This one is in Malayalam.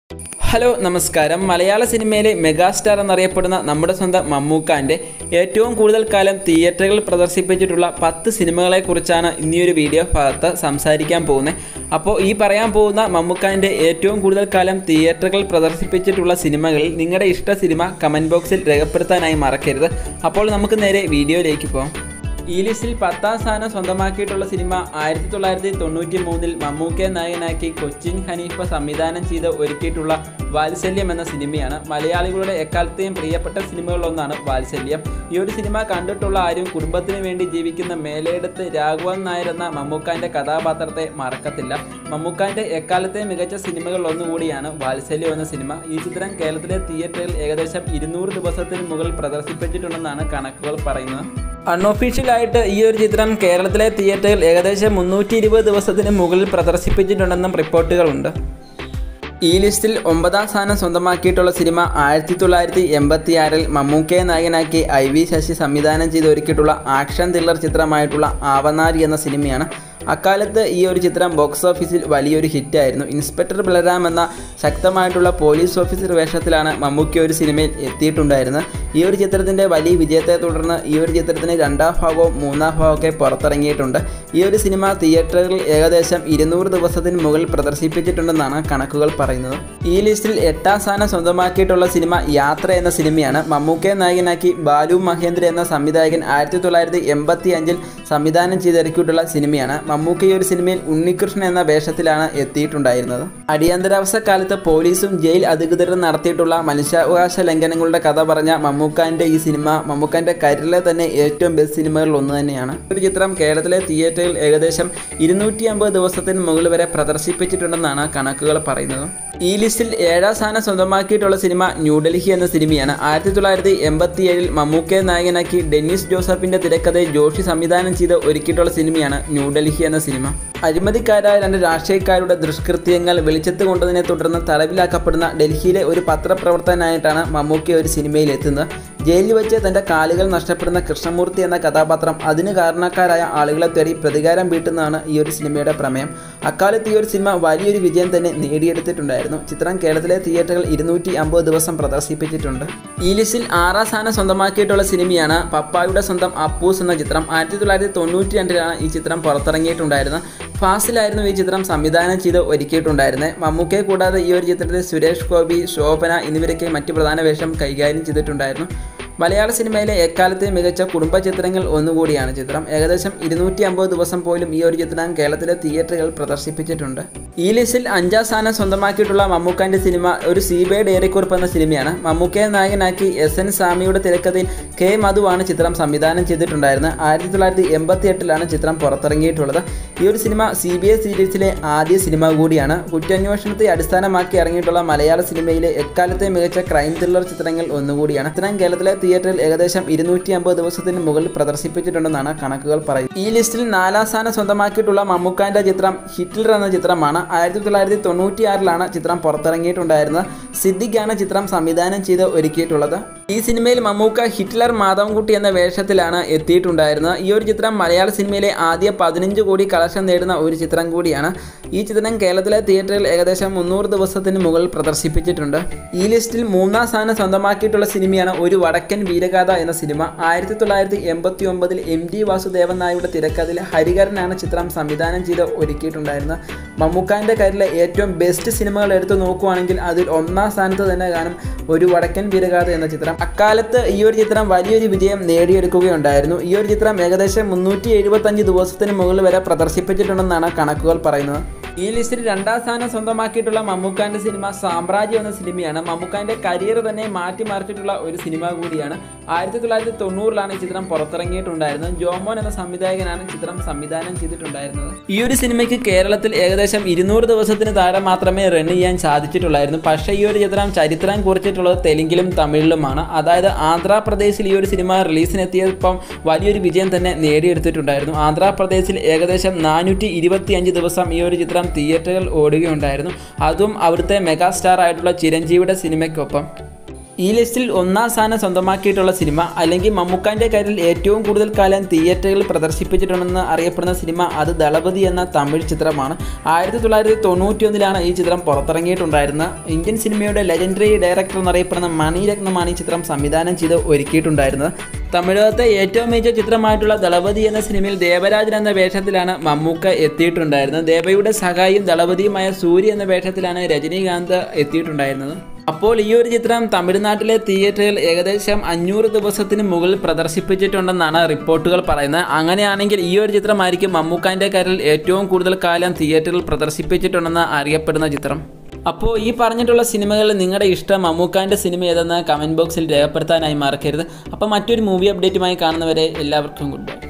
ഹലോ നമസ്കാരം മലയാള സിനിമയിലെ മെഗാസ്റ്റാർ എന്നറിയപ്പെടുന്ന നമ്മുടെ സ്വന്തം മമ്മൂക്കാൻ്റെ ഏറ്റവും കൂടുതൽ കാലം തിയേറ്ററുകളിൽ പ്രദർശിപ്പിച്ചിട്ടുള്ള പത്ത് സിനിമകളെക്കുറിച്ചാണ് ഇനിയൊരു വീഡിയോ ഭാഗത്ത് സംസാരിക്കാൻ പോകുന്നത് അപ്പോൾ ഈ പറയാൻ പോകുന്ന മമ്മൂക്കാൻ്റെ ഏറ്റവും കൂടുതൽ കാലം തിയേറ്ററുകളിൽ പ്രദർശിപ്പിച്ചിട്ടുള്ള സിനിമകളിൽ നിങ്ങളുടെ ഇഷ്ട സിനിമ കമൻറ്റ് ബോക്സിൽ രേഖപ്പെടുത്താനായി മറക്കരുത് അപ്പോൾ നമുക്ക് നേരെ വീഡിയോയിലേക്ക് പോകാം ഈ ലിസ്റ്റിൽ പത്താം സ്ഥാനം സ്വന്തമാക്കിയിട്ടുള്ള സിനിമ ആയിരത്തി തൊള്ളായിരത്തി തൊണ്ണൂറ്റി മൂന്നിൽ മമ്മൂക്കയെ നായകനാക്കി കൊച്ചിൻ ഹനീഫ സംവിധാനം ചെയ്ത് ഒരുക്കിയിട്ടുള്ള വാത്സല്യം എന്ന സിനിമയാണ് മലയാളികളുടെ എക്കാലത്തെയും പ്രിയപ്പെട്ട സിനിമകളിലൊന്നാണ് വാത്സല്യം ഈ ഒരു സിനിമ കണ്ടിട്ടുള്ള ആരും കുടുംബത്തിന് വേണ്ടി ജീവിക്കുന്ന മേലെടുത്ത് രാഘവൻ നായർ എന്ന മമ്മൂക്കാന്റെ കഥാപാത്രത്തെ മറക്കത്തില്ല മമ്മൂക്കാന്റെ എക്കാലത്തെ മികച്ച സിനിമകളിൽ ഒന്നുകൂടിയാണ് വാത്സല്യം എന്ന സിനിമ ഈ ചിത്രം കേരളത്തിലെ തിയേറ്ററിൽ ഏകദേശം ഇരുന്നൂറ് ദിവസത്തിന് മുകളിൽ പ്രദർശിപ്പിച്ചിട്ടുണ്ടെന്നാണ് കണക്കുകൾ പറയുന്നത് അൺഒഫീഷ്യലായിട്ട് ഈ ഒരു ചിത്രം കേരളത്തിലെ തിയേറ്ററിൽ ഏകദേശം മുന്നൂറ്റി ഇരുപത് ദിവസത്തിന് മുകളിൽ പ്രദർശിപ്പിച്ചിട്ടുണ്ടെന്നും റിപ്പോർട്ടുകളുണ്ട് ഈ ലിസ്റ്റിൽ ഒമ്പതാം സ്ഥാനം സ്വന്തമാക്കിയിട്ടുള്ള സിനിമ ആയിരത്തി തൊള്ളായിരത്തി എൺപത്തി ആറിൽ മമ്മൂക്കയെ നായകനാക്കി ഐ വി ശശി സംവിധാനം ചെയ്ത് ഒരുക്കിയിട്ടുള്ള ആക്ഷൻ ത്രില്ലർ ചിത്രമായിട്ടുള്ള ആവനാരി എന്ന സിനിമയാണ് അക്കാലത്ത് ഈ ഒരു ചിത്രം ബോക്സ് ഓഫീസിൽ വലിയൊരു ഹിറ്റായിരുന്നു ഇൻസ്പെക്ടർ ബലറാം എന്ന ശക്തമായിട്ടുള്ള പോലീസ് ഓഫീസർ വേഷത്തിലാണ് മമ്മൂക്കി ഒരു സിനിമയിൽ എത്തിയിട്ടുണ്ടായിരുന്നത് ഈ ഒരു ചിത്രത്തിൻ്റെ വലിയ വിജയത്തെ തുടർന്ന് ഈ ഒരു ചിത്രത്തിന് രണ്ടാം ഭാഗവും മൂന്നാം ഭാഗമൊക്കെ പുറത്തിറങ്ങിയിട്ടുണ്ട് ഈ ഒരു സിനിമ തിയേറ്ററുകളിൽ ഏകദേശം ഇരുന്നൂറ് ദിവസത്തിന് മുകളിൽ പ്രദർശിപ്പിച്ചിട്ടുണ്ടെന്നാണ് കണക്കുകൾ പറയുന്നത് ഈ ലിസ്റ്റിൽ എട്ടാം സ്ഥാനം സ്വന്തമാക്കിയിട്ടുള്ള സിനിമ യാത്ര എന്ന സിനിമയാണ് മമ്മൂക്കയെ നായകനാക്കി ബാലു മഹേന്ദ്ര എന്ന സംവിധായകൻ ആയിരത്തി തൊള്ളായിരത്തി എൺപത്തി അഞ്ചിൽ സംവിധാനം ചെയ്തിറക്കിയിട്ടുള്ള സിനിമയാണ് മമ്മൂക്ക ഈ ഒരു സിനിമയിൽ ഉണ്ണികൃഷ്ണൻ എന്ന വേഷത്തിലാണ് എത്തിയിട്ടുണ്ടായിരുന്നത് അടിയന്തരാവസ്ഥ കാലത്ത് പോലീസും ജയിൽ അധികൃതരും നടത്തിയിട്ടുള്ള മനുഷ്യാവകാശ ലംഘനങ്ങളുടെ കഥ പറഞ്ഞ മമ്മൂക്കാന്റെ ഈ സിനിമ മമ്മൂക്കാന്റെ കരിയറിലെ തന്നെ ഏറ്റവും ബെസ്റ്റ് സിനിമകളിൽ ഒന്ന് തന്നെയാണ് ഒരു ചിത്രം കേരളത്തിലെ തിയേറ്ററിൽ ഏകദേശം ഇരുന്നൂറ്റി അമ്പത് ദിവസത്തിന് മുകളിൽ വരെ പ്രദർശിപ്പിച്ചിട്ടുണ്ടെന്നാണ് കണക്കുകൾ പറയുന്നത് ഈ ലിസ്റ്റിൽ ഏഴാം സ്ഥാനം സ്വന്തമാക്കിയിട്ടുള്ള സിനിമ ന്യൂഡൽഹി എന്ന സിനിമയാണ് ആയിരത്തി തൊള്ളായിരത്തി എൺപത്തി ഏഴിൽ മമ്മൂക്കയെ നായകനാക്കി ഡെന്നിസ് ജോസഫിന്റെ തിരക്കഥയെ ജോഷി സംവിധാനം ചെയ്ത് ഒരുക്കിയിട്ടുള്ള സിനിമയാണ് ന്യൂഡൽഹി എന്ന സിനിമ അഴിമതിക്കാരായ രണ്ട് രാഷ്ട്രീയക്കാരുടെ ദുഷ്കൃത്യങ്ങൾ വെളിച്ചത്ത് കൊണ്ടതിനെ തുടർന്ന് തടവിലാക്കപ്പെടുന്ന ഡൽഹിയിലെ ഒരു പത്രപ്രവർത്തകനായിട്ടാണ് മമ്മൂക്കി ഒരു സിനിമയിൽ എത്തുന്നത് ജയിലിൽ വെച്ച് തന്റെ കാലുകൾ നഷ്ടപ്പെടുന്ന കൃഷ്ണമൂർത്തി എന്ന കഥാപാത്രം അതിന് കാരണക്കാരായ ആളുകളെ തേടി പ്രതികാരം വീട്ടുന്നതാണ് ഈ ഒരു സിനിമയുടെ പ്രമേയം അക്കാലത്ത് ഈ ഒരു സിനിമ വലിയൊരു വിജയം തന്നെ നേടിയെടുത്തിട്ടുണ്ടായിരുന്നു ചിത്രം കേരളത്തിലെ തിയേറ്ററുകൾ ഇരുന്നൂറ്റി അമ്പത് ദിവസം പ്രദർശിപ്പിച്ചിട്ടുണ്ട് ഈ ലിസ്റ്റിൽ ആറാം സ്ഥാനം സ്വന്തമാക്കിയിട്ടുള്ള സിനിമയാണ് പപ്പായുടെ സ്വന്തം അപ്പൂസ് എന്ന ചിത്രം ആയിരത്തി തൊള്ളായിരത്തി തൊണ്ണൂറ്റി രണ്ടിലാണ് ഈ ചിത്രം പുറത്തിറങ്ങിയിട്ടുണ്ടായിരുന്നത് ഫാസിലായിരുന്നു ഈ ചിത്രം സംവിധാനം ചെയ്ത് ഒരുക്കിയിട്ടുണ്ടായിരുന്നത് മമ്മൂക്കയെ കൂടാതെ ഈ ഒരു ചിത്രത്തിൽ സുരേഷ് ഗോപി ശോഭന എന്നിവരൊക്കെ മറ്റ് പ്രധാന വേഷം കൈകാര്യം ചെയ്തിട്ടുണ്ടായിരുന്നു മലയാള സിനിമയിലെ എക്കാലത്തെ മികച്ച കുടുംബ ചിത്രങ്ങൾ ഒന്നുകൂടിയാണ് ചിത്രം ഏകദേശം ഇരുന്നൂറ്റി അമ്പത് ദിവസം പോലും ഈ ഒരു ചിത്രം കേരളത്തിലെ തിയേറ്ററുകൾ പ്രദർശിപ്പിച്ചിട്ടുണ്ട് ഈ ലിസ്റ്റിൽ അഞ്ചാം സ്ഥാനം സ്വന്തമാക്കിയിട്ടുള്ള മമ്മൂക്കാന്റെ സിനിമ ഒരു സി ബി ഐ ഡയറിക്കുറിപ്പ് എന്ന സിനിമയാണ് മമ്മൂക്കയെ നായകനാക്കി എസ് എൻ സ്വാമിയുടെ തിരക്കഥയിൽ കെ മധുവാണ് ചിത്രം സംവിധാനം ചെയ്തിട്ടുണ്ടായിരുന്നത് ആയിരത്തി തൊള്ളായിരത്തി എൺപത്തി എട്ടിലാണ് ചിത്രം പുറത്തിറങ്ങിയിട്ടുള്ളത് ഈ ഒരു സിനിമ സി ബി ഐ സീരീസിലെ ആദ്യ സിനിമ കൂടിയാണ് കുറ്റാന്വേഷണത്തെ അടിസ്ഥാനമാക്കി ഇറങ്ങിയിട്ടുള്ള മലയാള സിനിമയിലെ എക്കാലത്തെ മികച്ച ക്രൈം ത്രില്ലർ ചിത്രങ്ങൾ ഒന്നുകൂടിയാണ് ചിത്രം കേരളത്തിലെ തിയേറ്ററിൽ ഏകദേശം ഇരുന്നൂറ്റി അമ്പത് ദിവസത്തിന് മുകളിൽ പ്രദർശിപ്പിച്ചിട്ടുണ്ടെന്നാണ് കണക്കുകൾ പറയുന്നത് ഈ ലിസ്റ്റിൽ നാലാം സ്ഥാനം സ്വന്തമാക്കിയിട്ടുള്ള മമ്മൂക്കാന്റെ ചിത്രം ഹിറ്റ്ലർ എന്ന ചിത്രമാണ് ആയിരത്തി തൊള്ളായിരത്തി തൊണ്ണൂറ്റി ആറിലാണ് ചിത്രം പുറത്തിറങ്ങിയിട്ടുണ്ടായിരുന്നത് സിദ്ദിഖാണ് ചിത്രം സംവിധാനം ചെയ്ത് ഒരുക്കിയിട്ടുള്ളത് ഈ സിനിമയിൽ മമ്മൂക്ക ഹിറ്റ്ലർ മാധവൻകുട്ടി എന്ന വേഷത്തിലാണ് എത്തിയിട്ടുണ്ടായിരുന്നത് ഈ ഒരു ചിത്രം മലയാള സിനിമയിലെ ആദ്യ പതിനഞ്ച് കോടി കളക്ഷൻ നേടുന്ന ഒരു ചിത്രം കൂടിയാണ് ഈ ചിത്രം കേരളത്തിലെ തിയേറ്ററിൽ ഏകദേശം മുന്നൂറ് ദിവസത്തിന് മുകളിൽ പ്രദർശിപ്പിച്ചിട്ടുണ്ട് ഈ ലിസ്റ്റിൽ മൂന്നാം സ്ഥാനം സ്വന്തമാക്കിയിട്ടുള്ള സിനിമയാണ് ഒരു വടക്കൻ വീരഗാഥ എന്ന സിനിമ ആയിരത്തി തൊള്ളായിരത്തി എൺപത്തി ഒമ്പതിൽ എം ഡി വാസുദേവൻ നായരുടെ തിരക്കഥയിൽ ഹരിഹരനാണ് ചിത്രം സംവിധാനം ചെയ്ത് ഒരുക്കിയിട്ടുണ്ടായിരുന്നത് മമ്മൂക്കാൻ്റെ കരിലെ ഏറ്റവും ബെസ്റ്റ് സിനിമകൾ എടുത്തു നോക്കുവാണെങ്കിൽ അതിൽ ഒന്നാം സ്ഥാനത്ത് തന്നെ കാണും ഒരു വടക്കൻ വീരഗാഥ എന്ന ചിത്രം അക്കാലത്ത് ഈ ഒരു ചിത്രം വലിയൊരു വിജയം നേടിയെടുക്കുകയുണ്ടായിരുന്നു ഈ ഒരു ചിത്രം ഏകദേശം മുന്നൂറ്റി എഴുപത്തഞ്ച് ദിവസത്തിന് മുകളിൽ വരെ പ്രദർശിപ്പിച്ചിട്ടുണ്ടെന്നാണ് കണക്കുകൾ പറയുന്നത് ഈ ലിസ്റ്റിൽ രണ്ടാം സ്ഥാനം സ്വന്തമാക്കിയിട്ടുള്ള മമ്മൂക്കാന്റെ സിനിമ സാമ്രാജ്യം എന്ന സിനിമയാണ് മമ്മൂക്കാന്റെ കരിയർ തന്നെ മാറ്റിമറിച്ചിട്ടുള്ള ഒരു സിനിമ കൂടിയാണ് ആയിരത്തി തൊള്ളായിരത്തി തൊണ്ണൂറിലാണ് ഈ ചിത്രം പുറത്തിറങ്ങിയിട്ടുണ്ടായിരുന്നത് ജോമോൻ എന്ന സംവിധായകനാണ് ചിത്രം സംവിധാനം ചെയ്തിട്ടുണ്ടായിരുന്നത് ഈ ഒരു സിനിമയ്ക്ക് കേരളത്തിൽ ഏകദേശം ഇരുന്നൂറ് ദിവസത്തിന് താഴെ മാത്രമേ റൺ ചെയ്യാൻ സാധിച്ചിട്ടുള്ളായിരുന്നു പക്ഷേ ഈ ഒരു ചിത്രം ചരിത്രം കുറിച്ചിട്ടുള്ളത് തെലുങ്കിലും തമിഴിലുമാണ് അതായത് ആന്ധ്രാപ്രദേശിൽ ഈ ഒരു സിനിമ റിലീസിനെത്തിയപ്പം വലിയൊരു വിജയം തന്നെ നേടിയെടുത്തിട്ടുണ്ടായിരുന്നു ആന്ധ്രാപ്രദേശിൽ ഏകദേശം നാനൂറ്റി ഇരുപത്തി ദിവസം ഈ ഒരു ചിത്രം തിയേറ്ററുകൾ ഓടുകയുണ്ടായിരുന്നു അതും അവിടുത്തെ മെഗാസ്റ്റാർ ആയിട്ടുള്ള ചിരഞ്ജീവിയുടെ സിനിമയ്ക്കൊപ്പം ഈ ലിസ്റ്റിൽ ഒന്നാം സ്ഥാനം സ്വന്തമാക്കിയിട്ടുള്ള സിനിമ അല്ലെങ്കിൽ മമ്മൂക്കാൻ്റെ കാര്യത്തിൽ ഏറ്റവും കൂടുതൽ കാലം തിയേറ്ററുകളിൽ പ്രദർശിപ്പിച്ചിട്ടുണ്ടെന്ന് അറിയപ്പെടുന്ന സിനിമ അത് ദളപതി എന്ന തമിഴ് ചിത്രമാണ് ആയിരത്തി തൊള്ളായിരത്തി തൊണ്ണൂറ്റി ഒന്നിലാണ് ഈ ചിത്രം പുറത്തിറങ്ങിയിട്ടുണ്ടായിരുന്നത് ഇന്ത്യൻ സിനിമയുടെ ലെജൻഡറി ഡയറക്ടർ എന്നറിയപ്പെടുന്ന മണിരത്നമാണ് ഈ ചിത്രം സംവിധാനം ചെയ്ത് ഒരുക്കിയിട്ടുണ്ടായിരുന്നത് തമിഴകത്തെ ഏറ്റവും മികച്ച ചിത്രമായിട്ടുള്ള ദളപതി എന്ന സിനിമയിൽ ദേവരാജൻ എന്ന വേഷത്തിലാണ് മമ്മൂക്ക എത്തിയിട്ടുണ്ടായിരുന്നത് ദേവയുടെ സഹായിയും ദളപതിയുമായ സൂര്യ എന്ന വേഷത്തിലാണ് രജനീകാന്ത് എത്തിയിട്ടുണ്ടായിരുന്നത് അപ്പോൾ ഈ ഒരു ചിത്രം തമിഴ്നാട്ടിലെ തിയേറ്ററുകൾ ഏകദേശം അഞ്ഞൂറ് ദിവസത്തിന് മുകളിൽ പ്രദർശിപ്പിച്ചിട്ടുണ്ടെന്നാണ് റിപ്പോർട്ടുകൾ പറയുന്നത് അങ്ങനെയാണെങ്കിൽ ഈ ഒരു ചിത്രമായിരിക്കും മമ്മൂക്കാൻ്റെ കാര്യത്തിൽ ഏറ്റവും കൂടുതൽ കാലം തിയേറ്ററിൽ പ്രദർശിപ്പിച്ചിട്ടുണ്ടെന്ന് അറിയപ്പെടുന്ന ചിത്രം അപ്പോൾ ഈ പറഞ്ഞിട്ടുള്ള സിനിമകളിൽ നിങ്ങളുടെ ഇഷ്ടം മമ്മൂക്കാൻ്റെ സിനിമ ഏതെന്ന് കമൻറ്റ് ബോക്സിൽ രേഖപ്പെടുത്താനായി മറക്കരുത് അപ്പോൾ മറ്റൊരു മൂവി അപ്ഡേറ്റുമായി കാണുന്നവരെ എല്ലാവർക്കും ഗുഡ് ബൈ